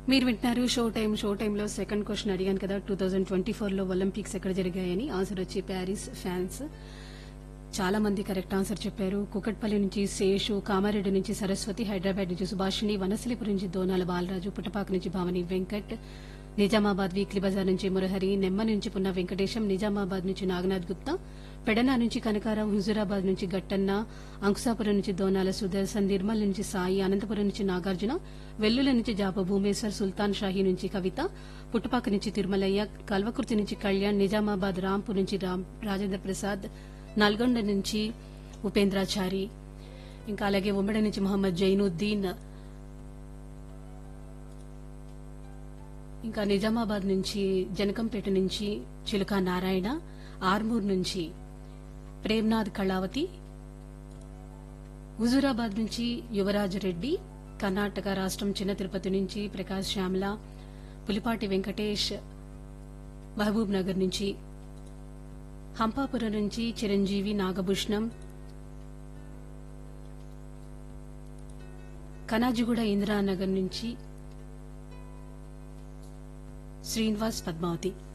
మీరు వింటున్నారు show time show టైంలో సెకండ్ క్వశ్చన్ అడిగాను కదా టూ థౌజండ్ ట్వంటీ ఫోర్లో ఒలింపిక్స్ ఎక్కడ జరిగాయని ఆన్సర్ వచ్చి ప్యారిస్ ఫ్యాన్స్ చాలా మంది కరెక్ట్ ఆన్సర్ చెప్పారు కుకట్పల్లి నుంచి శేషు కామారెడ్డి నుంచి సరస్వతి హైదరాబాద్ నుంచి సుభాషిణి వనసలిపురం నుంచి దోనాల బాలరాజు పుట్టపాక నుంచి భవని వెంకట్ నిజామాబాద్ వీక్లీ బజార్ నుంచి మురహరి నెమ్మ నుంచి పున్న వెంకటేశం నిజామాబాద్ నుంచి నాగనాథ్ గుప్తా పెడన నుంచి కనకారావు హుజూరాబాద్ నుంచి గట్టన్న అంకుసాపురం నుంచి దోనాల సుదర్శన్ నిర్మల్ నుంచి సాయి అనంతపురం నుంచి నాగార్జున వెల్లుల నుంచి జాప భూమేశ్వర్ సుల్తాన్ షాహీ నుంచి కవిత పుట్టపాక నుంచి తిరుమలయ్య కల్వకుర్తి నుంచి కళ్యాణ్ నిజామాబాద్ రాంపూర్ నుంచి రామ్ రాజేంద్ర ప్రసాద్ నల్గొండ నుంచి ఉపేంద్రాచారి ఇంకా అలాగే ఉమ్మడి నుంచి మహమ్మద్ జైనుద్దీన్ ఇంకా నిజామాబాద్ నుంచి జనకంపేట నుంచి చిలుక నారాయణ ఆర్మూర్ నుంచి ప్రేమ్నాథ్ కళావతి హుజూరాబాద్ నుంచి యువరాజ్ రెడ్డి కర్ణాటక రాష్ట్రం చిన్న తిరుపతి నుంచి ప్రకాష్ శ్యామల పులిపాటి వెంకటేష్ మహబూబ్ నగర్ నుంచి హంపాపురం నుంచి చిరంజీవి నాగభూషణం కనాజిగూడ ఇందిరానగర్ నుంచి శ్రీనివాస్ పద్మావతి